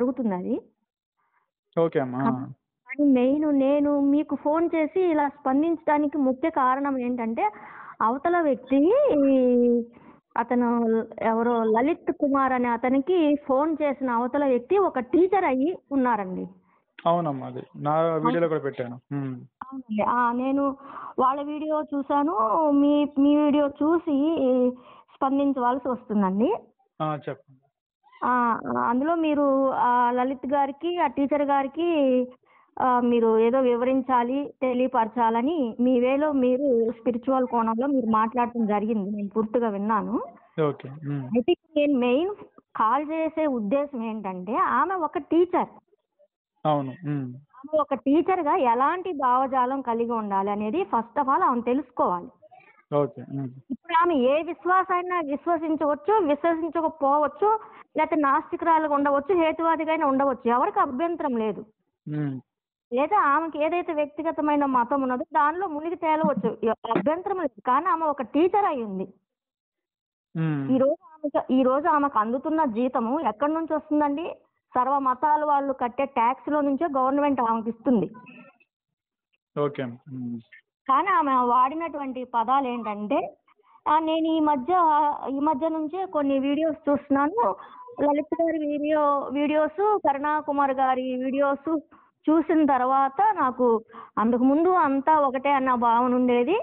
జరుగుతుంది అది ఓకే అమ్మా కానీ మెయిన్ నేను మీకు ఫోన్ చేసి ఇలా స్పందించడానికి ముఖ్య కారణం ఏంటంటే అవతల వ్యక్తి ఈ అతను ఎవరో లలిత్ కుమార్ అనే అతనికి ఫోన్ చేసిన అవతల వ్యక్తి ఒక టీచర్ అయ్యి ఉన్నారండి అవునమ్మా అది నా వీడియోలో కూడా పెట్టాను ఉమ్. అవునండి. ఆ, నేను వాళ్ళ వీడియో చూశాను మీ మీ వీడియో చూసి స్పందించవలసి వస్తుందండి ఆ, చెప్పండి ఆ, అందులో మీరు ఆ లలిత్ గారికి ఆ టీచర్ గారికి ఆ, మీరు ఏదో వివరించాలి తెలియపరచాలని మీ వేలో మీరు స్పిరిచువల్ కోణంలో మీరు మాట్లాడటం జరిగింది నేను పూర్తిగా విన్నాను ఓకే ఉమ్. అయితే నేను మెయిన్ కాల్ చేసే ఉద్దేశం ఏంటంటే ఆమె ఒక టీచర్ అవును ఉమ్. ఆమె ఒక టీచర్గా ఎలాంటి భావజాలం కలిగి ఉండాలి అనేది ఫస్ట్ ఆఫ్ ఆల్ ఆమె తెలుసుకోవాలి ఓకే ఉమ్. ఇప్పుడు ఆమె ఏ విశ్వాసాన్ని విశ్వసించవచ్చు విశ్వసించకపోవచ్చు లేకపోతే నాస్తికురాలుగా ఉండవచ్చు హేతువాదిగా అయినా ఉండవచ్చు ఎవరికి అభ్యంతరం లేదు ఉమ్. లేదా ఆమెకి ఏదైతే వ్యక్తిగతమైన మతం ఉన్నదో దానిలో మునిగి తేలవచ్చు ఎ- అభ్యంతరం లేదు కానీ ఆమె ఒక టీచర్ అయి ఉంది ఉమ్. ఈ రోజు ఆమెకు ఈ రోజు ఆమెకు అందుతున్న జీతము ఎక్కడి నుంచి వస్తుందండి సర్వ మతాల వాళ్ళు కట్టే ట్యాక్స్ లో నుంచే గవర్నమెంట్ ఆమెకి ఇస్తుంది ఓకే అమ్మా ఉమ్. కానీ ఆమె వాడినటువంటి పదాలు ఏంటంటే ఆ, నేను ఈ మధ్య ఈ మధ్య నుంచే కొన్ని వీడియోస్ చూస్తున్నాను లలిత్ గారి వీడియో వీడియోస్ కరుణాకుమార్ గారి వీడియోస్ చూసిన తర్వాత నాకు అంతకు ముందు అంతా ఒకటే అన్న భావన ఉండేది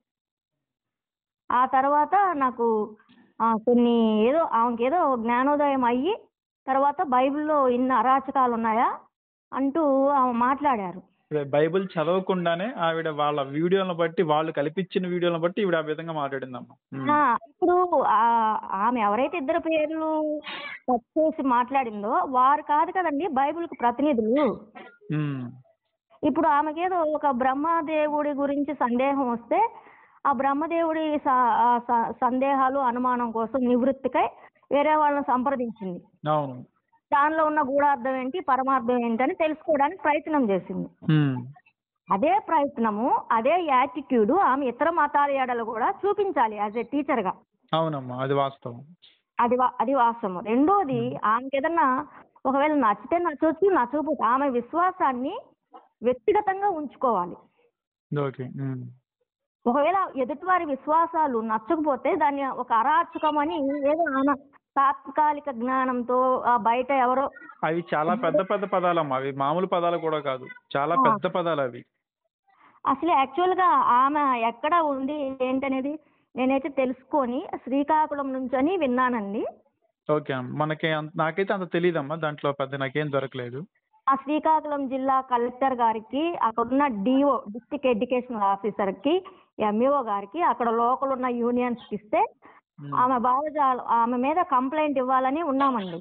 ఆ తర్వాత నాకు ఆ, కొన్ని ఏదో ఆమెకి ఏదో జ్ఞానోదయం అయ్యి తర్వాత బైబిల్లో ఇన్ని అరాచకాలు ఉన్నాయా అంటూ ఆమె మాట్లాడారు అదే బైబిల్ చదవకుండానే ఆవిడ వాళ్ళ వీడియోలను బట్టి వాళ్ళు కల్పించిన వీడియోలను బట్టి ఈవిడ ఆ విధంగా మాట్లాడిందమ్మా ఉమ్. ఆ, ఇప్పుడు ఆ- ఆమె ఎవరైతే ఇద్దరు పేర్లు టచ్ చేసి మాట్లాడిందో వారు కాదు కదండి బైబిల్కి ప్రతినిధులు ఉమ్. ఇప్పుడు ఆమెకేదో ఒక బ్రహ్మదేవుడి గురించి సందేహం వస్తే ఆ బ్రహ్మదేవుడి స- ఆ స- సందేహాలు అనుమానం కోసం నివృత్తికై వేరే వాళ్ళని సంప్రదించింది అవును దానిలో ఉన్న గూఢార్థం ఏంటి పరమార్థం ఏంటి అని తెలుసుకోవడానికి ప్రయత్నం చేసింది ఉమ్. అదే ప్రయత్నము అదే యాటిట్యూడ్ ఆమె ఇతర మతాల ఏడలు కూడా చూపించాలి యాజ్ ఏ టీచర్గా అవునమ్మా అది వాస్తవం అది వా- అది వాస్తవం రెండోది ఆమెకి ఏదన్నా ఒకవేళ నచ్చితే నచ్చవచ్చు నచ్చకపోతే ఆమె విశ్వాసాన్ని వ్యక్తిగతంగా ఉంచుకోవాలి ఓకే ఉమ్. ఒకవేళ ఎదుటివారి విశ్వాసాలు నచ్చకపోతే దాన్ని ఒక అరాచకం అని ఏదో ఆమె తాత్కాలిక జ్ఞానంతో ఆ బయట ఎవరో అవి చాలా పెద్ద పెద్ద పదాలమ్మా అవి మామూలు పదాలు కూడా కాదు చాలా ఆ. పెద్ద పదాలు అవి అసలు యాక్చువల్గా ఆమె ఎక్కడ ఉంది ఏంటనేది నేనైతే తెలుసుకొని శ్రీకాకుళం నుంచని విన్నానండి ఓకే అమ్మ మనకి అంత- నాకైతే అంత తెలియదమ్మా దాంట్లో పెద్ద నాకేం దొరకలేదు ఆ శ్రీకాకుళం జిల్లా కలెక్టర్ గారికి అక్కడున్న డిఓ డిస్ట్రిక్ట్ ఎడ్యుకేషనల్ ఆఫీసర్కి ఎంఈఓ గారికి అక్కడ లోకల్ ఉన్న యూనియన్స్కి ఇస్తే ఉమ్. ఆమె భావజాలు ఆమె మీద కంప్లైంట్ ఇవ్వాలని ఉన్నామండి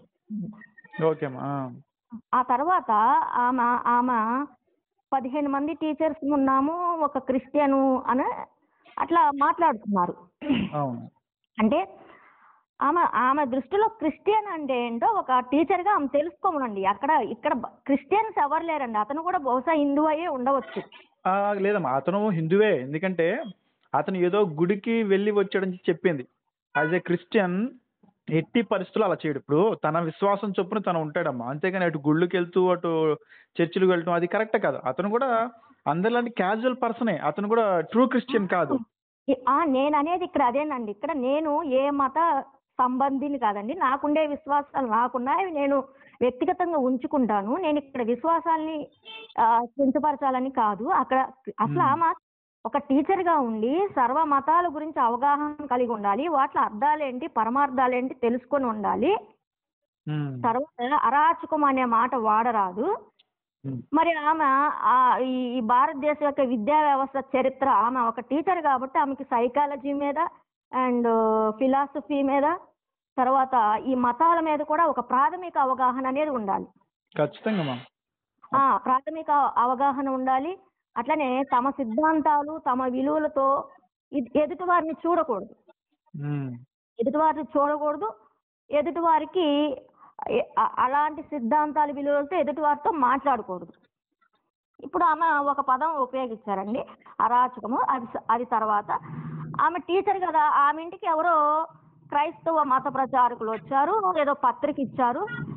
ఓకే అమ్మా ఆ. ఆ తర్వాత ఆమె ఆమె పదిహేను మంది టీచర్స్ ఉన్నాము ఒక క్రిస్టియను అని అట్లా మాట్లాడుతున్నారు అవును అంటే ఆమె ఆమె దృష్టిలో క్రిస్టియన్ అంటే ఏంటో ఒక టీచర్గా ఆమె తెలుసుకోమనండి అక్కడ ఇక్కడ బ- క్రిస్టియన్స్ ఎవరు లేరండి అతను కూడా బహుశా హిందూ అయ్యే ఉండవచ్చు ఆ, లేదమ్మా అతను హిందువే ఎందుకంటే అతను ఏదో గుడికి వెళ్ళి వచ్చాడని చెప్పింది యాజ్ ఏ క్రిస్టియన్ ఎట్టి పరిస్థితుల్లో అలా చేయడు ఇప్పుడు తన విశ్వాసం చొప్పున తను ఉంటాడమ్మా అంతేగాని అటు గుళ్ళకి వెళ్తూ అటు చర్చిలకు వెళ్తాం అది కరెక్ట్ కాదు అతను కూడా అందరిలాంటి క్యాజువల్ పర్సనే అతను కూడా ట్రూ క్రిస్టియన్ కాదు ఈ- ఆ, నేను అనేది ఇక్కడ అదేనండి ఇక్కడ నేను ఏ మత సంబంధిని కాదండి నాకుండే విశ్వాసాలు నాకున్నాయి అవి నేను వ్యక్తిగతంగా ఉంచుకుంటాను నేను ఇక్కడ విశ్వాసాల్ని ఆ, కించపరచాలని కాదు అక్కడ అసలు మ్మ్. ఆమె ఒక టీచర్గా ఉండి సర్వ మతాల గురించి అవగాహన కలిగి ఉండాలి వాటి అర్థాలేంటి పరమార్థాలేంటి తెలుసుకొని ఉండాలి ఉమ్. తర్వాత అరాచకం అనే మాట వాడరాదు ఉమ్. మరి ఆమె ఆ ఈ ఈ భారతదేశం యొక్క విద్యా వ్యవస్థ చరిత్ర ఆమె ఒక టీచర్ కాబట్టి ఆమెకి సైకాలజీ మీద అండ్ ఫిలాసఫీ మీద తర్వాత ఈ మతాల మీద కూడా ఒక ప్రాథమిక అవగాహన అనేది ఉండాలి ఖచ్చితంగా అమ్మా ఆ ప్రాథమిక అవగాహన ఉండాలి అట్లనే తమ సిద్ధాంతాలు తమ విలువలతో ఇది- ఎదుటి వారిని చూడకూడదు ఉమ్. ఎదుటివారిని చూడకూడదు ఎదుటివారికి ఎ- అ- అలాంటి సిద్ధాంతాల విలువలతో ఎదుటివారితో మాట్లాడకూడదు ఇప్పుడు ఆమె ఒక పదం ఉపయోగించారండి అరాచకము అది స- అది తర్వాత ఆమె టీచర్ కదా ఆమె ఇంటికి ఎవరో క్రైస్తవ మత ప్రచారకులు వచ్చారు ఏదో పత్రిక ఇచ్చారు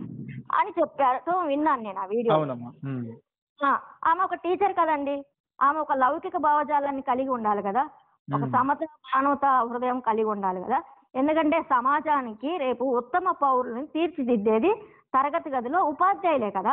అని చెప్పారు విన్నాను నేను ఆ వీడియో అవునమ్మా ఉమ్. ఆ, ఆమె ఒక టీచర్ కదండి ఆమె ఒక లౌకిక భావజాలాన్ని కలిగి ఉండాలి కదా ఒక మ్మ్. సమత మానవత హృదయం కలిగి ఉండాలి కదా ఎందుకంటే సమాజానికి రేపు ఉత్తమ పౌరులను తీర్చిదిద్దేది తరగతి గదిలో ఉపాధ్యాయులే కదా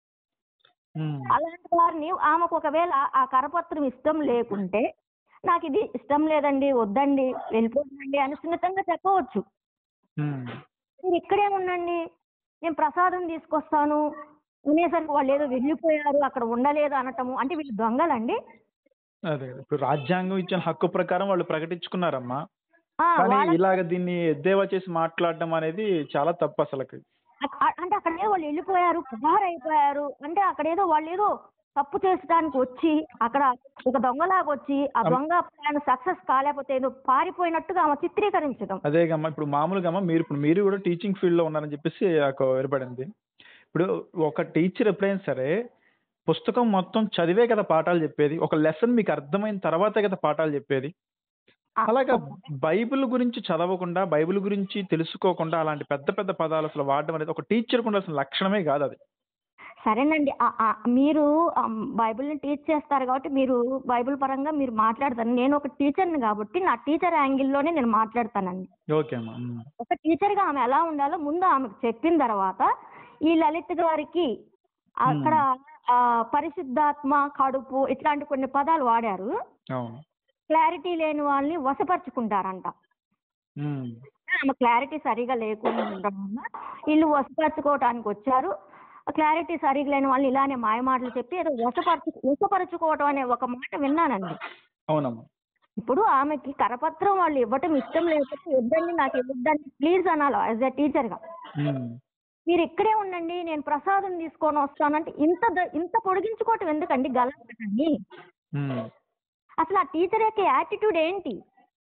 ఉమ్. అలాంటి వారిని ఆమెకు ఒకవేళ ఆ కరపత్రం ఇష్టం లేకుంటే నాకు ఇది ఇష్టం లేదండి వద్దండి వెళ్ళిపోతుందండి అని సున్నితంగా చెప్పవచ్చు ఉమ్. మీరు ఇక్కడే ఉండండి నేను ప్రసాదం తీసుకొస్తాను అనేసరికి వాళ్ళు ఏదో వెళ్ళిపోయారు అక్కడ ఉండలేదు అనటము అంటే వీళ్ళు దొంగలండి అదే ఇప్పుడు రాజ్యాంగం ఇచ్చిన హక్కు ప్రకారం వాళ్ళు ప్రకటించుకున్నారమ్మా ఆ, కానీ వాళ్ళ- ఇలాగ దీన్ని ఎద్దేవా చేసి మాట్లాడడం అనేది చాలా తప్పు అసలుకి అ- అ- అంటే అక్కడ ఏదో వాళ్ళు వెళ్ళిపోయారు పుకారు అయిపోయారు అంటే అక్కడ ఏదో వాళ్ళు ఏదో తప్పు చేసడానికి వచ్చి అక్కడ ఒక దొంగలాగా వచ్చి ఆ అమ్- దొంగ ప్లాన్ సక్సెస్ కాలేకపోతే ఏదో పారిపోయినట్టుగా ఆమె చిత్రీకరించడం అదేగమ్మా ఇప్పుడు మామూలుగా అమ్మా మీరు ఇప్పుడు మీరు కూడా టీచింగ్ ఫీల్డ్ లో ఉన్నారని చెప్పేసి నాకు వినపడింది ఇప్పుడు ఒక టీచర్ ఎప్పుడైనా సరే పుస్తకం మొత్తం చదివే కదా పాఠాలు చెప్పేది ఒక లెసన్ మీకు అర్థమైన తర్వాతే కదా పాఠాలు చెప్పేది ఆ, అలాగా బైబిల్ గురించి చదవకుండా బైబిల్ గురించి తెలుసుకోకుండా అలాంటి పెద్ద పెద్ద పదాలు అసలు వాడడం అనేది ఒక టీచర్కి ఉండాల్సిన లక్షణమే కాదు అది సరేనండి ఆ- ఆ, మీరు ఆమ్, బైబిల్ని టీచ్ చేస్తారు కాబట్టి మీరు బైబిల్ పరంగా మీరు మాట్లాడతారు నేను ఒక టీచర్ని కాబట్టి నా టీచర్ యాంగిల్లోనే నేను మాట్లాడతానండి ఓకే అమ్మా ఉమ్. ఒక టీచర్గా ఆమె ఎలా ఉండాలో ముందు ఆమెకు చెప్పిన తర్వాత ఈ లలిత్ గారికి అక్కడ ఆ, పరిశుద్ధాత్మ కడుపు ఇట్లాంటి కొన్ని పదాలు వాడారు అవును క్లారిటీ లేని వాళ్ళని వశపరుచుకుంటారంట ఉమ్. ఆమె క్లారిటీ సరిగా లేకుండా ఉండడం వల్ల వీళ్ళు వశపరచుకోవటానికి వచ్చారు క్లారిటీ సరిగా లేని వాళ్ళని ఇలానే మాయమాటలు చెప్పి ఏదో వశపరచు వశపరచుకోవటం అనే ఒక మాట విన్నానండి అవునమ్మా ఇప్పుడు ఆమెకి కరపత్రం వాళ్ళు ఇవ్వటం ఇష్టం లేకపోతే వద్దండి నాకు ఇవ్వద్దండి ప్లీజ్ అనాలి యాజ్ ఎ టీచర్గా ఉమ్. మీరు ఇక్కడే ఉండండి నేను ప్రసాదం తీసుకొని వస్తానంటే ఇంత ద- ఇంత పొడిగించుకోవటం ఎందుకండి గలవటండి ఉమ్. అసలు ఆ టీచర్ యొక్క యాటిట్యూడ్ ఏంటి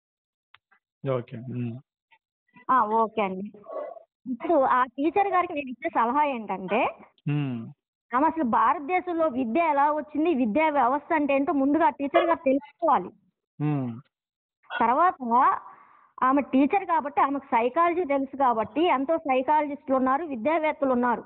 ఓకే ఉమ్. ఆ, ఓకే అండి ఇప్పుడు ఆ టీచర్ గారికి నేను ఇచ్చే సలహా ఏంటంటే ఉమ్. ఆమె అసలు భారతదేశంలో విద్య ఎలా వచ్చింది విద్యా వ్యవస్థ అంటే ఏంటో ముందుగా ఆ టీచర్ గారు తెలుసుకోవాలి ఉమ్. తర్వాత ఆమె టీచర్ కాబట్టి ఆమెకు సైకాలజీ తెలుసు కాబట్టి ఎంతో సైకాలజిస్టులు ఉన్నారు విద్యావేత్తలు ఉన్నారు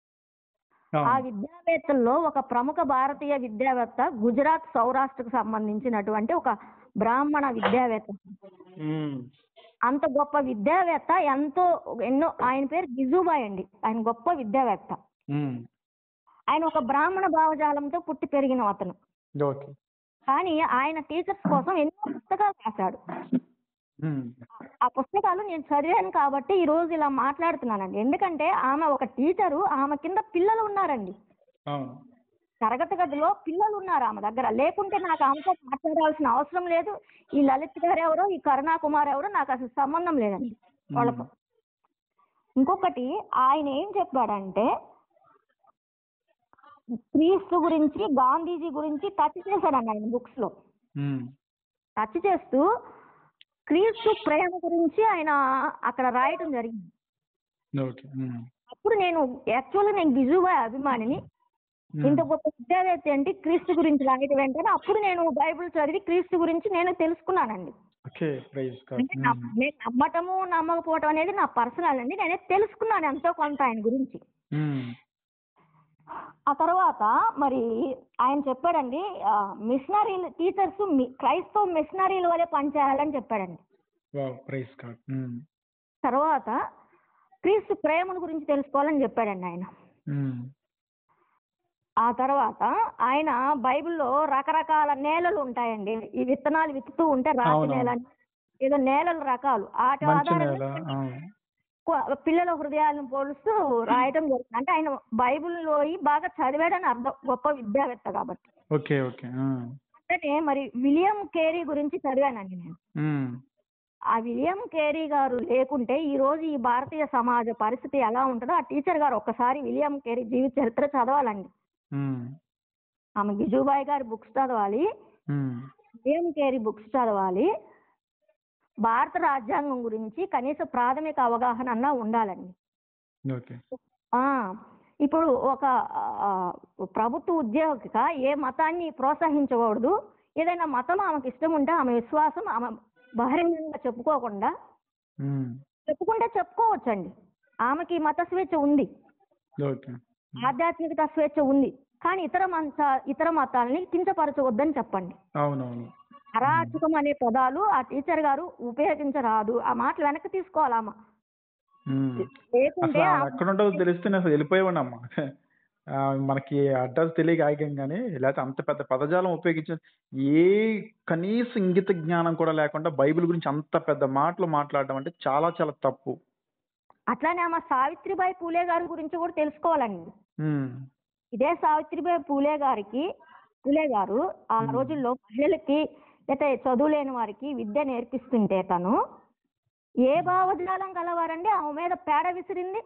ఆ అవును. విద్యావేత్తల్లో ఒక ప్రముఖ భారతీయ విద్యావేత్త గుజరాత్ సౌరాష్ట్రకు సంబంధించినటువంటి ఒక బ్రాహ్మణ విద్యావేత్త ఉమ్. అంత గొప్ప విద్యావేత్త ఎంతో ఎన్నో ఆయన పేరు గిజుబాయ్ అండి ఆయన గొప్ప విద్యావేత్త ఉమ్. ఆయన ఒక బ్రాహ్మణ భావజాలంతో పుట్టి పెరిగిన అతను ఓకే కానీ ఆయన టీచర్స్ కోసం ఎన్నో పుస్తకాలు రాశాడు ఉమ్. ఆ పుస్తకాలు నేను చదివాను కాబట్టి ఈ రోజు ఇలా మాట్లాడుతున్నానండి ఎందుకంటే ఆమె ఒక టీచరు ఆమె కింద పిల్లలు ఉన్నారండి అవును తరగతి గదిలో పిల్లలు ఉన్నారు ఆమె దగ్గర లేకుంటే నాకు ఆమెతో మాట్లాడాల్సిన అవసరం లేదు ఈ లలిత్ గారు ఎవరో ఈ కరుణా కుమార్ ఎవరో నాకు అసలు సంబంధం లేదండి వాళ్ళతో ఇంకొకటి ఆయన ఏం చెప్పాడంటే క్రీస్తు గురించి గాంధీజీ గురించి టచ్ చేశాడండి ఆయన బుక్స్ లో ఉమ్. టచ్ చేస్తూ క్రీస్తు ప్రేమ గురించి ఆయన అక్కడ రాయటం జరిగింది ఓకే ఉమ్. అప్పుడు నేను యాక్చువల్గా నేను గిజుబాయ్ అభిమానిని ఉమ్. ఇంత గొప్ప విద్యావేత్త ఏంటి క్రీస్తు గురించి రాయటం ఏంటని అప్పుడు నేను బైబిల్ చదివి క్రీస్తు గురించి నేను తెలుసుకున్నానండి ఓకే ప్రైజ్ గాడ్ అంటే నమ్మ- నేను నమ్మటము నమ్మకపోవటం అనేది నా పర్సనల్ అండి నేనే తెలుసుకున్నాను ఎంతో కొంత ఆయన గురించి ఉమ్. ఆ తర్వాత మరి ఆయన చెప్పాడండి మిషనరీలు టీచర్స్ క్రైస్తవ మిషనరీల వలె పనిచేయాలని చెప్పాడండి వావ్ ప్రైజ్ గాడ్ ఉమ్. తర్వాత క్రీస్తు ప్రేమను గురించి తెలుసుకోవాలని చెప్పాడండి ఆయన ఉమ్. ఆ తర్వాత ఆయన బైబిల్లో రకరకాల నేలలు ఉంటాయండి ఈ విత్తనాలు విత్తుతూ ఉంటే రాతి అవునవును. నేల అని, ఏదో నేలల రకాలు వాటి మంచి ఆధారంగా నేల అవును కొ- పిల్లల హృదయాలను పోలుస్తూ రాయటం జరుగుతుంది అంటే ఆయన బైబిల్లో బాగా చదివాడని అర్థం గొప్ప విద్యావేత్త కాబట్టి ఓకే ఓకే ఆ. అంటే మరి విలియం కేరీ గురించి చదివానండి నేను ఉమ్. ఆ విలియం కేరీ గారు లేకుంటే ఈ రోజు ఈ భారతీయ సమాజ పరిస్థితి ఎలా ఉంటుందో ఆ టీచర్ గారు ఒక్కసారి విలియం కేరీ జీవిత చరిత్ర చదవాలండి ఉమ్. ఆమె గిజుబాయ్ గారి బుక్స్ చదవాలి ఉమ్. విలియం కేరీ బుక్స్ చదవాలి భారత రాజ్యాంగం గురించి కనీస ప్రాథమిక అవగాహన అన్నా ఉండాలండి ఓకే ఆ, ఇప్పుడు ఒక ఆ, ప్రభుత్వ ఉద్యోగిగా ఏ మతాన్ని ప్రోత్సహించకూడదు ఏదైనా మతం ఆమెకు ఇష్టం ఉంటే ఆమె విశ్వాసం ఆమె బహిరంగంగా చెప్పుకోకుండా ఉమ్. చెప్పుకుంటే చెప్పుకోవచ్చండి ఆమెకి మత స్వేచ్ఛ ఉంది ఓకే ఆధ్యాత్మికత స్వేచ్ఛ ఉంది కానీ ఇతర మత ఇతర మతాలని కించపరచవద్దని చెప్పండి అవునవును అరాచకం అనే పదాలు ఆ టీచర్ గారు ఉపయోగించరాదు ఆ మాటలు వెనక్కి తీసుకోవాలమ్మ ఉమ్. లేకుంటే అసలు ఆ- ఆమె ఎక్కడ ఉంటుందో తెలిస్తే నేను అసలు వెళ్ళిపోయేవాడినమ్మా ఆ, మనకి అడ్రస్ తెలియక ఆగాం కానీ లేకపోతే అంత పెద్ద పదజాలం ఉపయోగించి ఏ కనీస ఇంగిత జ్ఞానం కూడా లేకుండా బైబిల్ గురించి అంత పెద్ద మాటలు మాట్లాడడం అంటే చాలా చాలా తప్పు అట్లానే అమ్మ సావిత్రిబాయి పూలే గారి గురించి కూడా తెలుసుకోవాలండి ఉమ్. ఇదే సావిత్రిబాయి పూలే గారికి పూలే గారు ఆ మ్మ్. రోజుల్లో మహిళలకి లేకపోతే చదువు లేని వారికి విద్య నేర్పిస్తుంటే తను ఏ భావజాలం గలవారండి ఆమె మీద పేడ విసిరింది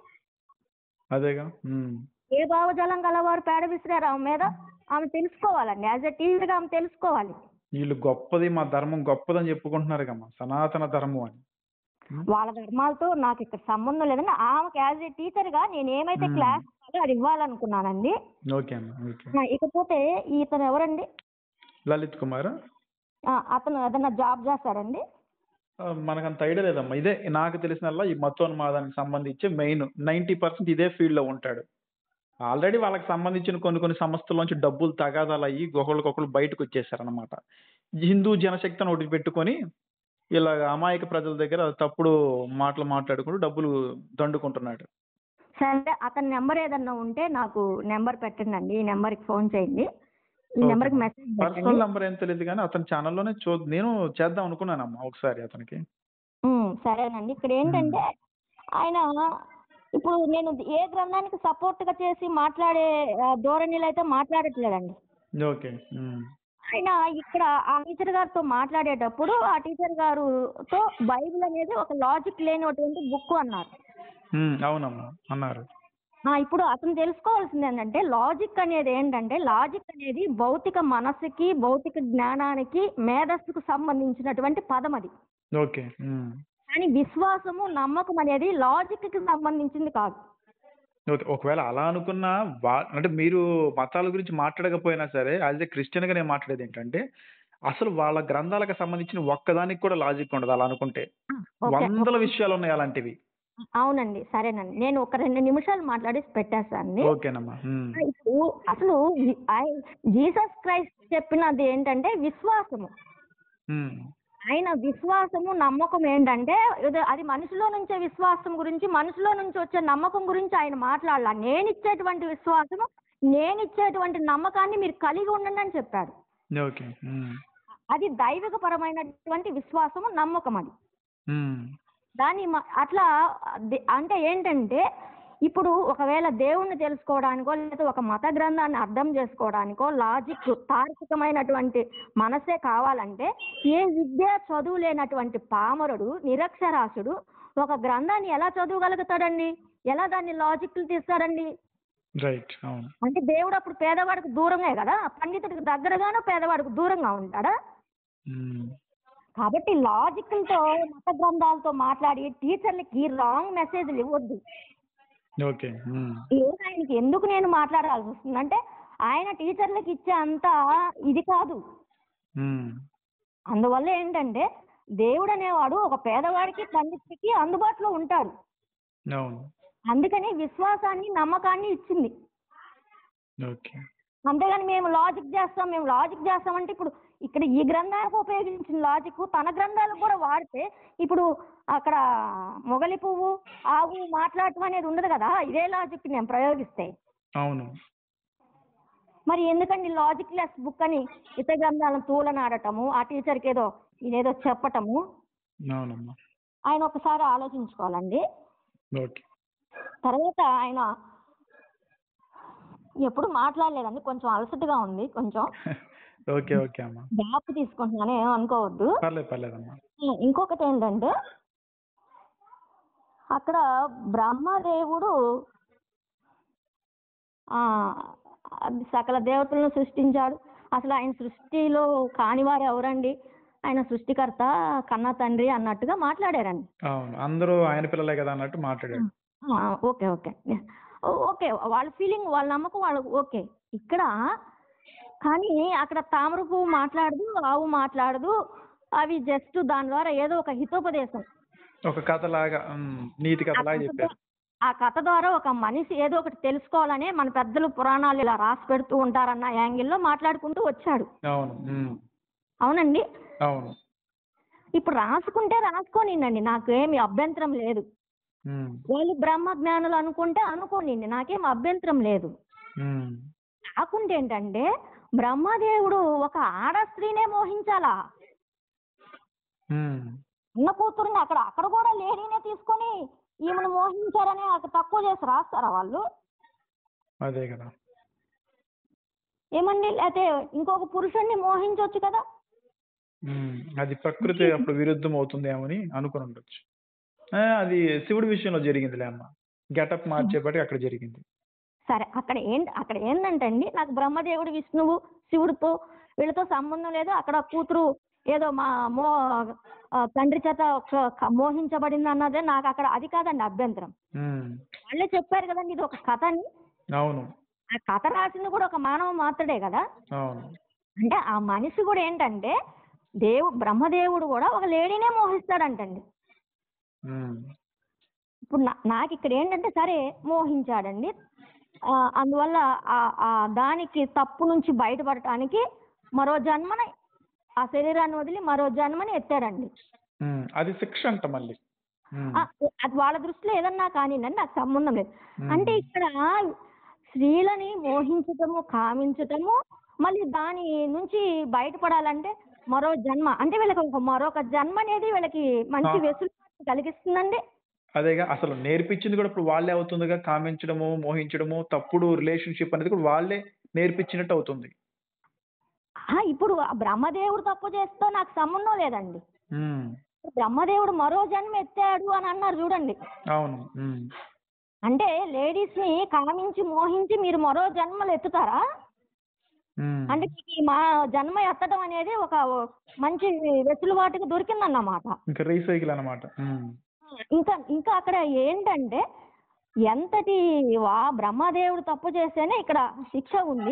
అదేగా ఉమ్. ఏ భావజాలం గలవారు పేడ విసిరారు ఆమె మీద ఆమె తెలుసుకోవాలండి యాజ్ ఎ టీచర్గా ఆమె తెలుసుకోవాలి వీళ్ళు గొప్పది మా ధర్మం గొప్పదని చెప్పుకుంటున్నారు కమ్మా సనాతన ధర్మం అని ఉమ్. వాళ్ళ ధర్మాలతో నాకు ఇక్కడ సంబంధం లేదండి ఆమెకి యాజ్ ఏ టీచర్గా నేను ఏమైతే మ్మ్. క్లాస్ ఇవ్వాలో అది ఇవ్వాలనుకున్నానండి ఓకే అమ్మా ఓకే ఆ, ఇకపోతే ఇతను ఎవరండి లలిత్ కుమార్ ఆ, అతను ఏదైనా జాబ్ చేస్తాడండి ఆ, మనకంత ఐడియా లేదమ్మా ఇదే నాకు తెలిసినల్లా ఈ మతోన్మాదానికి సంబంధించి మెయిన్ నైంటీ పర్సెంట్ ఇదే ఫీల్డ్ లో ఉంటాడు ఆల్రెడీ వాళ్ళకి సంబంధించిన కొన్ని కొన్ని సంస్థల్లోంచి డబ్బులు తగాదాలు అయ్యి ఒకళ్ళకొకళ్ళు బయటకు వచ్చేసారనమాట హిందూ జనశక్తిని ఒకటి పెట్టుకొని ఇలా అమాయక ప్రజల దగ్గర తప్పుడు మాటలు మాట్లాడుకుంటూ డబ్బులు దండుకుంటున్నాడు సరే అతని నెంబర్ ఏదన్నా ఉంటే నాకు నెంబర్ పెట్టండి ఈ నెంబర్కి ఫోన్ చేయండి ఈ Okay. నెంబర్కి మెసేజ్ పర్సనల్ పెట్టండి నెంబర్ ఏం తెలియదు కానీ అతని ఛానల్లోనే చూ నేను చేద్దాం అనుకున్నానమ్మా ఒకసారి అతనికి ఉమ్, సరేనండి ఇక్కడ ఏంటంటే ఆయన ఇప్పుడు నేను ఏ గ్రంథానికి సపోర్ట్ గా చేసి మాట్లాడే ఆ, ధోరణిలో అయితే మాట్లాడట్లేదండి ఓకే ఉమ్. ఆయన ఇక్కడ ఆ టీచర్ గారితో మాట్లాడేటప్పుడు ఆ టీచర్ గారుతో బైబిల్ అనేది ఒక లాజిక్ లేనటువంటి బుక్ అన్నారు ఉమ్, అవునమ్మా అన్నారు ఆ, ఇప్పుడు అతను తెలుసుకోవాల్సింది ఏంటంటే లాజిక్ అనేది ఏంటంటే లాజిక్ అనేది భౌతిక మనస్సుకి భౌతిక జ్ఞానానికి మేధస్సుకు సంబంధించినటువంటి పదం అది ఓకే ఉమ్. కానీ విశ్వాసము నమ్మకం అనేది లాజిక్ కి సంబంధించింది కాదు ఓకే ఒకవేళ అలా అనుకున్నా వా అంటే మీరు మతాల గురించి మాట్లాడకపోయినా సరే యాజ్ ఏ క్రిస్టియన్గా నేను మాట్లాడేది ఏంటంటే అసలు వాళ్ళ గ్రంథాలకు సంబంధించిన ఒక్కదానికి కూడా లాజిక్ ఉండదు అలా అనుకుంటే ఓకే, వందల ఓకే. విషయాలు ఉన్నాయి అలాంటివి అవునండి సరేనండి నేను ఒక రెండు నిమిషాలు మాట్లాడి పెట్టేస్తాను ఓకేనమ్మా ఉమ్. ఇప్పుడు అసలు జీ- ఆయ- జీసస్ క్రైస్ట్ చెప్పినది ఏంటంటే విశ్వాసము ఉమ్. ఆయన విశ్వాసము నమ్మకం ఏంటంటే ఇది- అది మనిషిలో నుంచే విశ్వాసం గురించి మనిషిలో నుంచి వచ్చే నమ్మకం గురించి ఆయన మాట్లాడాల నేను ఇచ్చేటువంటి విశ్వాసము నేను ఇచ్చేటువంటి నమ్మకాన్ని మీరు కలిగి ఉండండి అని చెప్పాడు ఓకే ఉమ్. అది దైవికపరమైనటువంటి విశ్వాసము నమ్మకం అది ఉమ్. దాన్ని మ- అట్లా దే- అంటే ఏంటంటే ఇప్పుడు ఒకవేళ దేవుణ్ణి తెలుసుకోవడానికో లేదా ఒక మత గ్రంథాన్ని అర్థం చేసుకోవడానికో లాజిక్ తార్కికమైనటువంటి మనసే కావాలంటే ఏ విద్య చదువు లేనటువంటి పామరుడు నిరక్షరాస్యుడు ఒక గ్రంథాన్ని ఎలా చదవగలుగుతాడండి ఎలా దాన్ని లాజిక్లు తీస్తాడండి రైట్ అవును అంటే దేవుడు అప్పుడు పేదవాడికి దూరంగా కదా పండితుడికి దగ్గరగానో పేదవాడికి దూరంగా ఉంటాడా ఉమ్. కాబట్టి లాజికల్తో మత గ్రంథాలతో మాట్లాడి టీచర్లకి రాంగ్ మెసేజ్లు ఇవ్వద్దు ఓకే ఉమ్. ఈరోజు ఆయనకి ఎందుకు నేను మాట్లాడాల్సి వస్తుందంటే ఆయన టీచర్లకు ఇచ్చే అంత ఇది కాదు ఉమ్. అందువల్ల ఏంటంటే దేవుడు అనేవాడు ఒక పేదవాడికి పండితుడికి అందుబాటులో ఉంటాడు అవును అందుకని విశ్వాసాన్ని నమ్మకాన్ని ఇచ్చింది ఓకే అంతేగాని మేము లాజిక్ చేస్తాం మేము లాజిక్ చేస్తామంటే ఇప్పుడు ఇక్కడ ఈ గ్రంథానికి ఉపయోగించిన లాజిక్ తన గ్రంథాలకు కూడా వాడితే ఇప్పుడు అక్కడ మొగలి పువ్వు ఆవు మాట్లాడటం అనేది ఉండదు కదా ఇదే లాజిక్ నేను ప్రయోగిస్తే అవును మరి ఎందుకండి లాజిక్ లెస్ బుక్ అని ఇతర గ్రంథాలను తూలనాడటము ఆ టీచర్కి ఏదో ఇదేదో చెప్పటము అవునమ్మా ఆయన ఒకసారి ఆలోచించుకోవాలండి ఓకే తర్వాత ఆయన ఎప్పుడు మాట్లాడలేదండి కొంచెం అలసటగా ఉంది కొంచెం ఓకే ఓకే అమ్మా గ్యాప్ తీసుకుంటున్నాను ఏం అనుకోవద్దు పర్లేదు పర్లేదమ్మా ఇంకొకటి ఏంటంటే అక్కడ బ్రహ్మదేవుడు ఆ, అది సకల దేవతలను సృష్టించాడు అసలు ఆయన సృష్టిలో కానివారు ఎవరండి ఆయన సృష్టికర్త కన్న తండ్రి అన్నట్టుగా మాట్లాడారండి అవును అందరూ ఆయన పిల్లలే కదా అన్నట్టు మాట్లాడాడు ఆ, ఓకే ఓకే ఓ- ఓకే వాళ్ళ ఫీలింగ్ వాళ్ళ నమ్మకం వాళ్ళకు ఓకే ఇక్కడ కానీ అక్కడ తామర పువ్వు మాట్లాడదు ఆవు మాట్లాడదు అవి జస్ట్ దాని ద్వారా ఏదో ఒక హితోపదేశం ఒక కథలాగా ఉమ్, నీతి కథలాగా చెప్పారు ఆ కథ ద్వారా ఒక మనిషి ఏదో ఒకటి తెలుసుకోవాలని మన పెద్దలు పురాణాలు ఇలా రాసి పెడుతూ ఉంటారన్న యాంగిల్లో మాట్లాడుకుంటూ వచ్చాడు అవును ఉమ్, అవునండి అవును ఇప్పుడు రాసుకుంటే రాసుకోనిండండి నాకు ఏమి అభ్యంతరం లేదు ఉమ్, వాళ్ళు బ్రహ్మ జ్ఞానులు అనుకుంటే అనుకోనిండి నాకేం అభ్యంతరం లేదు ఉమ్, కాకుంటే ఏంటంటే బ్రహ్మదేవుడు ఒక ఆడ స్త్రీనే మోహించాలా ఉమ్, ఉన్న కూతురుని అక్కడ అక్కడ కూడా లేడీనే తీసుకొని ఈమెను మోహించారని అక్కడ తక్కువ చేసి రాస్తారా వాళ్ళు అదే కదా ఏమండి లేకపోతే ఇంకొక పురుషుణ్ణి మోహించవచ్చు కదా ఉమ్, అది ప్రకృతి అప్పుడు విరుద్ధం అవుతుందేమని అనుకుని ఉండొచ్చు ఆ, అది శివుడి విషయంలో జరిగిందిలే అమ్మ గెటప్ మార్చేపటి అక్కడ జరిగింది సరే అక్కడ ఏంటి అక్కడ ఏంటంటే అండి నాకు బ్రహ్మదేవుడు విష్ణువు శివుడితో వీళ్ళతో సంబంధం లేదు అక్కడ కూతురు ఏదో మా మో ఆ, తండ్రి చేత ఒక- క- మోహించబడింది అన్నదే నాకు అక్కడ అది కాదండి అభ్యంతరం ఉమ్, వాళ్ళే చెప్పారు కదండి ఇది ఒక కథ అని అవును ఆ కథ రాసింది కూడా ఒక మానవ మాత్రుడే కదా అవును అంటే ఆ మనిషి కూడా ఏంటంటే దేవు బ్రహ్మదేవుడు కూడా ఒక లేడీనే మోహిస్తాడంటండి ఉమ్, ఇప్పుడు నా- నాకు ఇక్కడ ఏంటంటే సరే మోహించాడండి ఆ, అందువల్ల ఆ- ఆ దానికి తప్పు నుంచి బయటపడటానికి మరో జన్మని ఆ శరీరాన్ని వదిలి మరో జన్మని ఎత్తాడండి ఉమ్, అది శిక్ష అంట మళ్ళీ ఉమ్, ఆ, అది వాళ్ళ దృష్టిలో ఏదన్నా కానివ్వండి నాకు సంబంధం లేదు ఉమ్, అంటే ఇక్కడ స్త్రీలని మోహించటము కామించటము మళ్ళీ దాని నుంచి బయటపడాలంటే మరో జన్మ అంటే వీళ్ళకి ఒక మరొక జన్మ అనేది వీళ్ళకి మంచి ఆ. వెసులుబాటు కలిగిస్తుందండి అదేగా అసలు నేర్పించింది కూడా ఇప్పుడు వాళ్ళే అవుతుందిగా కామించడము మోహించడము తప్పుడు రిలేషన్షిప్ అనేది కూడా వాళ్ళే నేర్పించినట్టు అవుతుంది ఆ, ఇప్పుడు ఆ బ్రహ్మదేవుడు తప్పు చేస్తే నాకు సంబంధం లేదండి ఉమ్, బ్రహ్మదేవుడు మరో జన్మ ఎత్తాడు అని అన్నారు చూడండి అవును ఉమ్, అంటే లేడీస్ ని కామించి మోహించి మీరు మరో జన్మలు ఎత్తుతారా ఉమ్, అంటే మీకు ఈ మా జన్మ ఎత్తడం అనేది ఒక మంచి వెసులుబాటుగా దొరికిందన్నమాట ఇంకా రీసైకిల్ అనమాట ఇంకా ఇంకా అక్కడ ఏంటంటే ఎంతటి వా బ్రహ్మదేవుడు తప్పు చేస్తేనే ఇక్కడ శిక్ష ఉంది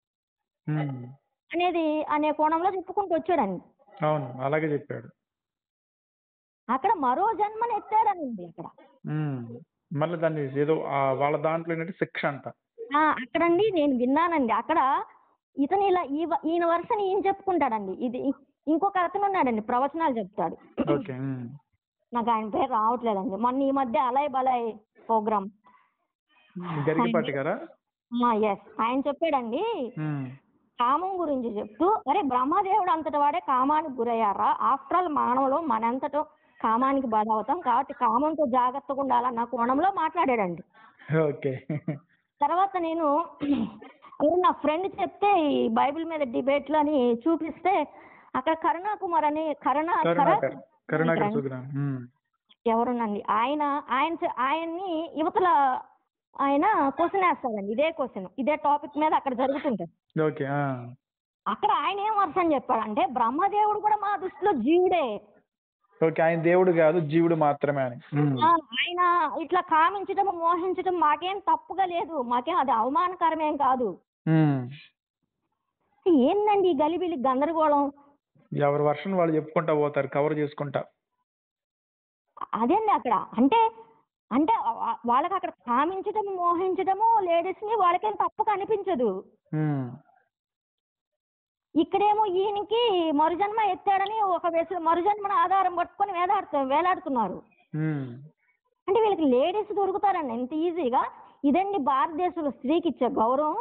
అనేది అనే కోణంలో చెప్పుకుంటూ వచ్చాడండి అవును అలాగే చెప్పాడు అక్కడ మరో జన్మను ఎత్తాడని ఉంది అక్కడ ఉమ్, మళ్ళీ దాన్ని ఏదో ఆ వాళ్ళ దాంట్లో ఏంటంటే శిక్ష అంట ఆ, అక్కడండి నేను విన్నానండి అక్కడ ఇతను ఇలా ఈ వ- ఈయన వరుసని ఈయన చెప్పుకుంటాడండి ఇది ఇంకొక అతను ఉన్నాడండి ప్రవచనాలు చెప్తాడు ఓకే ఉమ్, నాకు ఆయన పేరు రావట్లేదండి మొన్న ఈ మధ్య అలయ్ బలయ్ ప్రోగ్రామ్ గరికపాటి గారా ఎస్ ఆయన చెప్పాడండి ఉమ్, కామం గురించి చెప్తూ అరే బ్రహ్మదేవుడు అంతటి వాడే కామానికి గురయ్యారా ఆఫ్టర్ ఆల్ మానవులు మనంతటో కామానికి బలవుతాం కాబట్టి కామంతో జాగ్రత్తగా ఉండాలన్న కోణంలో మాట్లాడాడండి ఓకే తర్వాత నేను ఎవరు నా ఫ్రెండ్ చెప్తే ఈ బైబిల్ మీద డిబేట్లు అని చూపిస్తే అక్కడ కరుణాకుమార్ అని కరుణా కరుణాకర్ కరుణాకర్ కరుణాకర్ సుగ్రామ్ ఉమ్, ఎవరునండి ఆయన ఆయన చె- ఆయన్ని యువతల ఆయన క్వశ్చన్ వేస్తారండి ఇదే క్వశ్చన్ ఇదే టాపిక్ మీద అక్కడ జరుగుతుంటది ఓకే ఆ, అక్కడ ఆయన ఏం వర్షం చెప్పాడంటే బ్రహ్మదేవుడు కూడా మా దృష్టిలో జీవుడే ఓకే ఆయన దేవుడు కాదు జీవుడు మాత్రమే అని ఉమ్, ఆ, ఆయన ఇట్లా కామించడం మోహించడం మాకేం తప్పుగా లేదు మాకేం అది అవమానకరమేం కాదు ఉమ్. ఏందండి ఈ గలిబిలి గందరగోళం ఎవరి వర్షన్ వాళ్ళు చెప్పుకుంటా పోతారు కవర్ చేసుకుంటా అదేండి అక్కడ అంటే అంటే వా- వాళ్ళకి అక్కడ కామించడం మోహించడము లేడీస్ ని వాళ్ళకేం తప్పు కనిపించదు ఉమ్, ఇక్కడేమో ఈయనకి మరుజన్మ ఎత్తాడని ఒక వెసు మరుజన్మను ఆధారం పట్టుకొని వేలాడుతూ వేలాడుతున్నారు ఉమ్, అంటే వీళ్ళకి లేడీస్ దొరుకుతారండి ఎంత ఈజీగా ఇదండి భారతదేశంలో స్త్రీకి ఇచ్చే గౌరవం